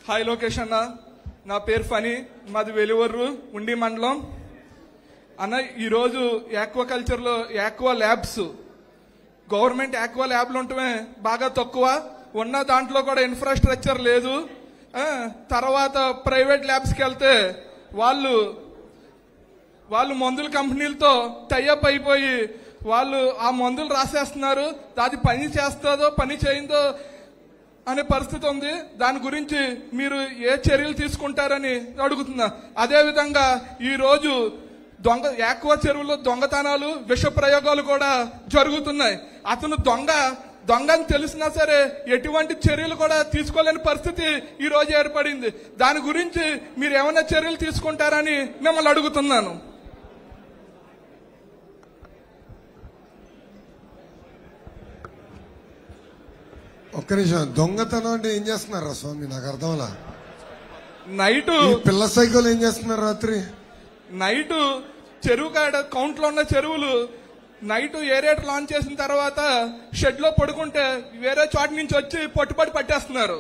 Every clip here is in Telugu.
హాయ్ లోకేష్ అన్న నా పేరు ఫనీ మాది వెలువర్రు ఉండి మండలం అన్న ఈరోజు యాక్వా లో యాక్వా ల్యాబ్స్ గవర్నమెంట్ యాక్వా ల్యాబ్లు ఉండటమే బాగా తక్కువ ఉన్న దాంట్లో కూడా ఇన్ఫ్రాస్ట్రక్చర్ లేదు ఆ, తర్వాత ప్రైవేట్ ల్యాబ్స్కి వెళ్తే వాళ్ళు వాళ్ళు మందుల కంపెనీలతో టైఅప్ అయిపోయి వాళ్ళు ఆ మందులు రాసేస్తున్నారు అది పని చేస్తుందో పని చేయిందో అనే పరిస్థితి ఉంది దాని గురించి మీరు ఏ చర్యలు తీసుకుంటారని అడుగుతున్నా అదేవిధంగా ఈ రోజు దొంగ యాక్వా చెరువులో దొంగతనాలు విష ప్రయోగాలు కూడా జరుగుతున్నాయి అతను దొంగ దొంగ అని తెలిసినా సరే ఎటువంటి చర్యలు కూడా తీసుకోలేని పరిస్థితి ఈ రోజు ఏర్పడింది దాని గురించి మీరు ఏమైనా చర్యలు తీసుకుంటారని మిమ్మల్ని అడుగుతున్నాను ఒక్క నిమిషం దొంగతనం అంటే ఏం చేస్తున్నారా స్వామి నాకు అర్థంలా నైట్ ఈ పిల్ల సైకిల్ ఏం చేస్తున్నారు రాత్రి నైట్ చెరువు కాడ కౌంట్ లో ఉన్న చెరువులు నైట్ ఏరేట్ లాంచ్ చేసిన తర్వాత షెడ్ లో పడుకుంటే వేరే చోట నుంచి వచ్చి పట్టుపడి పట్టేస్తున్నారు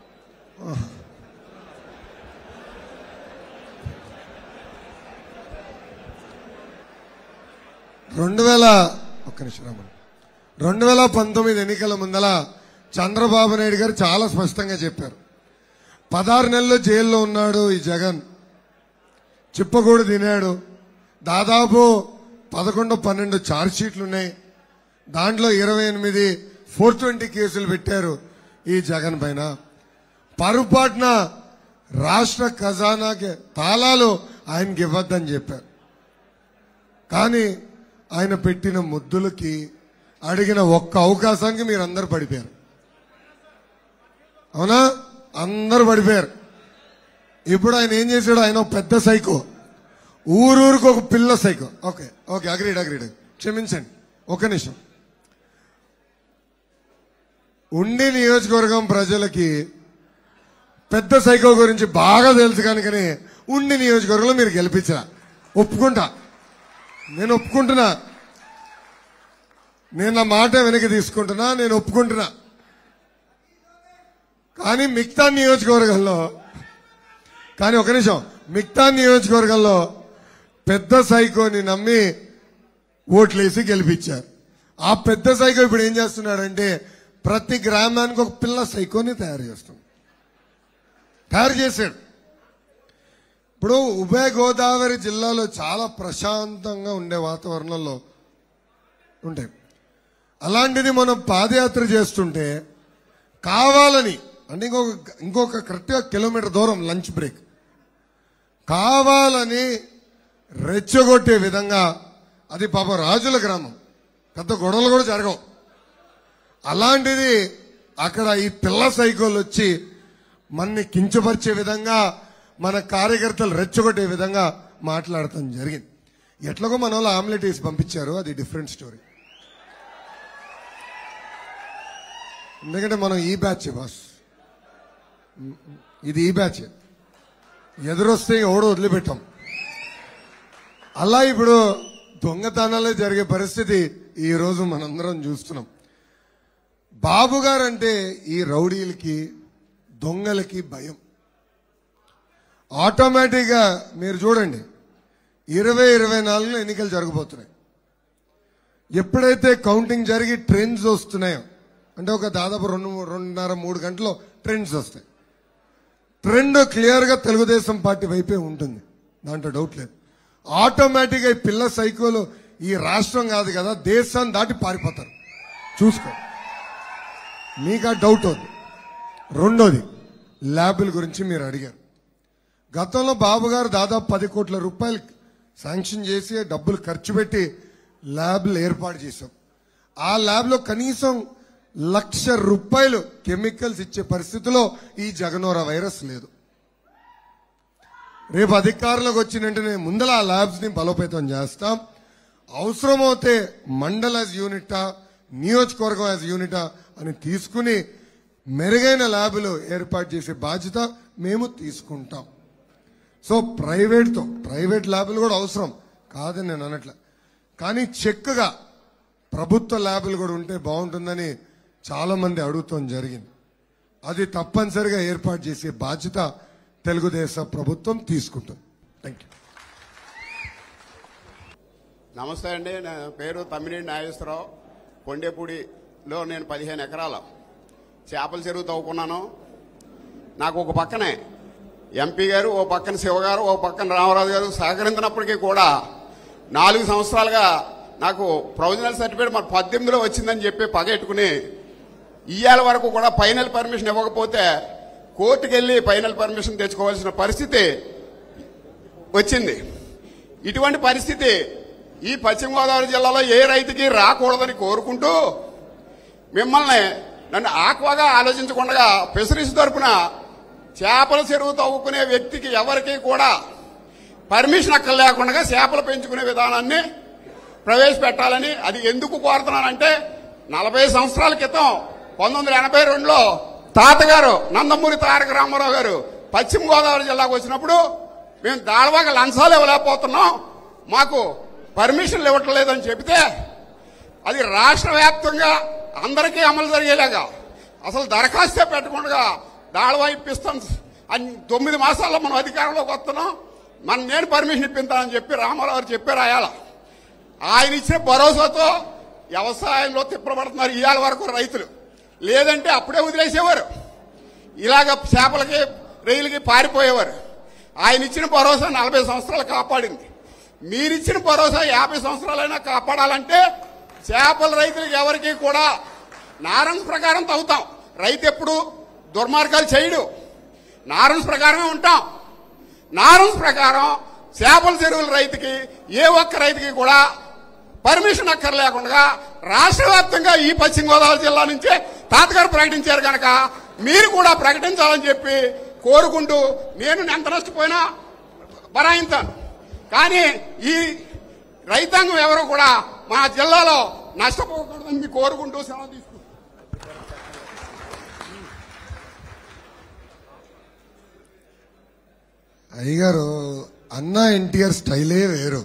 రెండు వేల ఒక్క నిమిషం రమ్మని రెండు వేల పంతొమ్మిది ఎన్నికల ముందల చంద్రబాబు నాయుడు గారు చాలా స్పష్టంగా చెప్పారు పదహారు నెలలు జైల్లో ఉన్నాడు ఈ జగన్ చిప్పకూడు తినాడు దాదాపు పదకొండు పన్నెండు ఛార్జ్ షీట్లు ఉన్నాయి దాంట్లో ఇరవై ఎనిమిది ఫోర్ ట్వంటీ కేసులు పెట్టారు ఈ జగన్ పైన పొరపాటున రాష్ట్ర ఖజానాకి తాళాలు ఆయనకి ఇవ్వద్దని చెప్పారు కానీ ఆయన పెట్టిన ముద్దులకి అడిగిన ఒక్క అవకాశానికి మీరు అందరు పడిపోయారు అవునా అందరు పడిపోయారు ఇప్పుడు ఆయన ఏం చేశాడు ఆయన ఒక పెద్ద సైకో ఊరూరికి ఒక పిల్ల psycho okay okay agreed agreed క్షమించండి ఒక నిమిషం ఉండి నియోజకవర్గం ప్రజలకి పెద్ద సైకో గురించి బాగా తెలుసు కనుకని ఉండి నియోజకవర్గంలో మీరు గెలిపించరా ఒప్పుకుంటా నేను ఒప్పుకుంటున్నా నేను నా మాట వెనక్కి తీసుకుంటున్నా నేను ఒప్పుకుంటున్నా కానీ మిగతా నియోజకవర్గంలో కానీ ఒక నిమిషం మిగతా నియోజకవర్గంలో పెద్ద సైకోని నమ్మి ఓట్లేసి గెలిపించారు ఆ పెద్ద సైకో ఇప్పుడు ఏం చేస్తున్నాడంటే ప్రతి గ్రామానికి ఒక పిల్ల సైకోని తయారు చేస్తుంది తయారు చేశాడు ఇప్పుడు ఉభయ గోదావరి జిల్లాలో చాలా ప్రశాంతంగా ఉండే వాతావరణంలో ఉంటాయి అలాంటిది మనం పాదయాత్ర చేస్తుంటే కావాలని అంటే ఇంకొక ఇంకొక కరెక్ట్గా కిలోమీటర్ దూరం లంచ్ బ్రేక్ కావాలని రెచ్చగొట్టే విధంగా అది పాప రాజుల గ్రామం పెద్ద గొడవలు కూడా జరగవు అలాంటిది అక్కడ ఈ పిల్ల సైకోలు వచ్చి మనని కించపరిచే విధంగా మన కార్యకర్తలు రెచ్చగొట్టే విధంగా మాట్లాడటం జరిగింది ఎట్లాగో మన వాళ్ళు ఆమ్లెట్ వేసి పంపించారు అది డిఫరెంట్ స్టోరీ ఎందుకంటే మనం ఈ బ్యాచ్ బాస్ ఇది ఈ బ్యాచ్ ఎదురొస్తే ఎవడో వదిలిపెట్టాం అలా ఇప్పుడు దొంగతనాలే జరిగే పరిస్థితి ఈ రోజు మనందరం చూస్తున్నాం బాబు గారు అంటే ఈ రౌడీలకి దొంగలకి భయం ఆటోమేటిక్గా మీరు చూడండి ఇరవై ఇరవై నాలుగులో ఎన్నికలు జరగబోతున్నాయి ఎప్పుడైతే కౌంటింగ్ జరిగి ట్రెండ్స్ వస్తున్నాయో అంటే ఒక దాదాపు రెండు రెండున్నర మూడు గంటల్లో ట్రెండ్స్ వస్తాయి ట్రెండ్ క్లియర్ గా తెలుగుదేశం పార్టీ వైపే ఉంటుంది దాంట్లో డౌట్ లేదు ఆటోమేటిక్ గా ఈ పిల్ల సైకోలు ఈ రాష్ట్రం కాదు కదా దేశాన్ని దాటి పారిపోతారు చూసుకో మీకు ఆ డౌట్ ఉంది రెండోది ల్యాబుల గురించి మీరు అడిగారు గతంలో బాబు గారు దాదాపు పది కోట్ల రూపాయలు శాంక్షన్ చేసి డబ్బులు ఖర్చు పెట్టి ల్యాబ్లు ఏర్పాటు చేశాం ఆ ల్యాబ్లో కనీసం లక్ష రూపాయలు కెమికల్స్ ఇచ్చే పరిస్థితిలో ఈ జగనోర వైరస్ లేదు రేపు అధికారంలోకి వచ్చిన వెంటనే ముందల ఆ ల్యాబ్స్ ని బలోపేతం చేస్తాం అవసరమైతే మండల్ యాజ్ యూనిటా నియోజకవర్గం యాజ్ యూనిటా అని తీసుకుని మెరుగైన ల్యాబులు ఏర్పాటు చేసే బాధ్యత మేము తీసుకుంటాం సో ప్రైవేట్తో ప్రైవేట్ ల్యాబులు కూడా అవసరం కాదని నేను అనట్లే కానీ చెక్గా ప్రభుత్వ ల్యాబులు కూడా ఉంటే బాగుంటుందని చాలా మంది అడుగుతాం జరిగింది అది తప్పనిసరిగా ఏర్పాటు చేసే బాధ్యత తెలుగుదేశం ప్రభుత్వం తీసుకుంటుంది థ్యాంక్ యూ నమస్తే అండి నా పేరు తమ్మినేని నాగేశ్వరరావు కొండేపూడిలో నేను పదిహేను ఎకరాల చేపల చెరువు తవ్వుకున్నాను నాకు ఒక పక్కనే ఎంపీ గారు ఓ పక్కన శివ గారు ఓ పక్కన రామరాజు గారు సహకరించినప్పటికీ కూడా నాలుగు సంవత్సరాలుగా నాకు ప్రొవిజనల్ సర్టిఫికేట్ మరి పద్దెనిమిదిలో వచ్చిందని చెప్పి పగెట్టుకుని ఇయ్యాల వరకు కూడా ఫైనల్ పర్మిషన్ ఇవ్వకపోతే కోర్టుకు వెళ్ళి ఫైనల్ పర్మిషన్ తెచ్చుకోవాల్సిన పరిస్థితి వచ్చింది ఇటువంటి పరిస్థితి ఈ పశ్చిమ గోదావరి జిల్లాలో ఏ రైతుకి రాకూడదని కోరుకుంటూ మిమ్మల్ని నన్ను ఆక్వాగా ఆలోచించకుండా ఫిషరీస్ తరపున చేపల చెరువు తవ్వుకునే వ్యక్తికి ఎవరికి కూడా పర్మిషన్ అక్కర్ లేకుండా చేపలు పెంచుకునే విధానాన్ని ప్రవేశపెట్టాలని అది ఎందుకు కోరుతున్నానంటే నలభై సంవత్సరాల క్రితం పంతొమ్మిది వందల ఎనభై రెండులో తాతగారు నందమూరి తారక రామారావు గారు పశ్చిమ గోదావరి జిల్లాకు వచ్చినప్పుడు మేము దాడవాగా లంచాలు ఇవ్వలేకపోతున్నాం మాకు పర్మిషన్లు ఇవ్వటం లేదని చెబితే అది రాష్ట్ర వ్యాప్తంగా అందరికీ అమలు జరిగేలాగా అసలు దరఖాస్తే పెట్టకుండా దాళవా ఇప్పిస్తాం అని తొమ్మిది మాసాల్లో మనం అధికారంలోకి వస్తున్నాం మనం నేను పర్మిషన్ ఇప్పిస్తానని చెప్పి రామారావు గారు చెప్పారు అయాల ఆయన ఇచ్చిన భరోసాతో వ్యవసాయంలో తిప్పబడుతున్నారు ఇవాళ వరకు రైతులు లేదంటే అప్పుడే వదిలేసేవారు ఇలాగ చేపలకి రైలుకి పారిపోయేవారు ఆయన ఇచ్చిన భరోసా నలభై సంవత్సరాలు కాపాడింది మీరిచ్చిన భరోసా యాభై సంవత్సరాలైనా కాపాడాలంటే చేపల రైతులకు ఎవరికి కూడా నారన్స్ ప్రకారం తవ్వుతాం రైతు ఎప్పుడు దుర్మార్గాలు చేయడు నారన్స్ ప్రకారమే ఉంటాం నారన్స్ ప్రకారం చేపల చెరువుల రైతుకి ఏ ఒక్క రైతుకి కూడా పర్మిషన్ అక్కర్ లేకుండా రాష్ట్ర వ్యాప్తంగా ఈ పశ్చిమ గోదావరి జిల్లా నుంచే తాతగారు ప్రకటించారు కనుక మీరు కూడా ప్రకటించాలని చెప్పి కోరుకుంటూ నేను ఎంత నష్టపోయినా బరాయింతాను కానీ ఈ రైతాంగం ఎవరు కూడా మా జిల్లాలో నష్టపోకూడదని మీ కోరుకుంటూ సెలవు తీసుకుంటాను అయ్యగారు అన్నా ఎన్టీఆర్ స్టైలే వేరు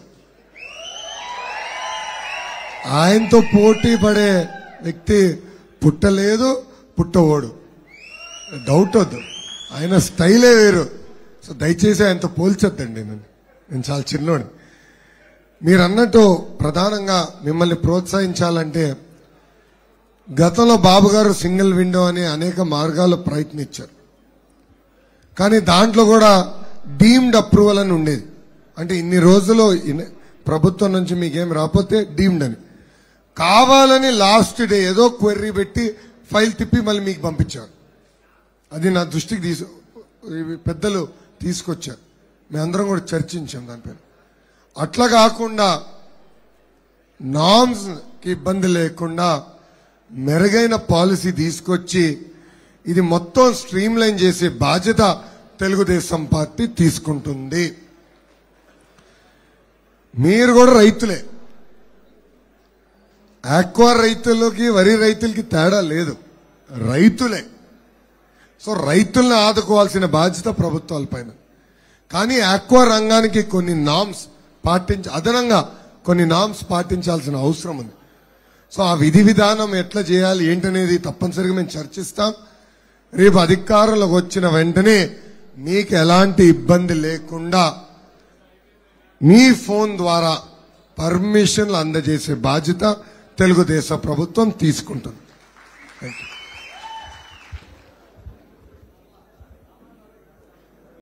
ఆయనతో పోటీ పడే వ్యక్తి పుట్టలేదు పుట్టవోడు డౌట్ వద్దు ఆయన స్టైలే వేరు సో దయచేసి ఆయనతో పోల్చొద్దండి నేను నేను చాలా చిన్నోడు మీరు అన్నట్టు ప్రధానంగా మిమ్మల్ని ప్రోత్సహించాలంటే గతంలో బాబు గారు సింగిల్ విండో అని అనేక మార్గాలు ప్రయత్నించారు కానీ దాంట్లో కూడా డీమ్డ్ అప్రూవల్ అని ఉండేది అంటే ఇన్ని రోజులు ఇన్- ప్రభుత్వం నుంచి మీకేం రాకపోతే డీమ్డ్ అని కావాలని లాస్ట్ డే ఏదో క్వెర్రీ పెట్టి ఫైల్ తిప్పి మళ్ళీ మీకు పంపించారు అది నా దృష్టికి తీసు ఇవి పెద్దలు తీసుకొచ్చారు మేమందరం కూడా చర్చించాం దానిపైన అట్లా కాకుండా నామ్స్ కి ఇబ్బంది లేకుండా మెరుగైన పాలసీ తీసుకొచ్చి ఇది మొత్తం స్ట్రీమ్ లైన్ చేసే బాధ్యత తెలుగుదేశం పార్టీ తీసుకుంటుంది మీరు కూడా రైతులే ఆక్వా రైతులకి వరి రైతులకి తేడా లేదు రైతులే సో రైతుల్ని ఆదుకోవాల్సిన బాధ్యత ప్రభుత్వాల పైన కానీ ఆక్వా రంగానికి కొన్ని నామ్స్ పాటించ అదనంగా కొన్ని నామ్స్ పాటించాల్సిన అవసరం ఉంది సో ఆ విధి విధానం ఎట్లా చేయాలి ఏంటనేది తప్పనిసరిగా మేము చర్చిస్తాం రేపు అధికారంలోకి వచ్చిన వెంటనే మీకు ఎలాంటి ఇబ్బంది లేకుండా మీ ఫోన్ ద్వారా పర్మిషన్లు అందజేసే బాధ్యత తెలుగుదేశం ప్రభుత్వం తీసుకుంటుంది థ్యాంక్ యూ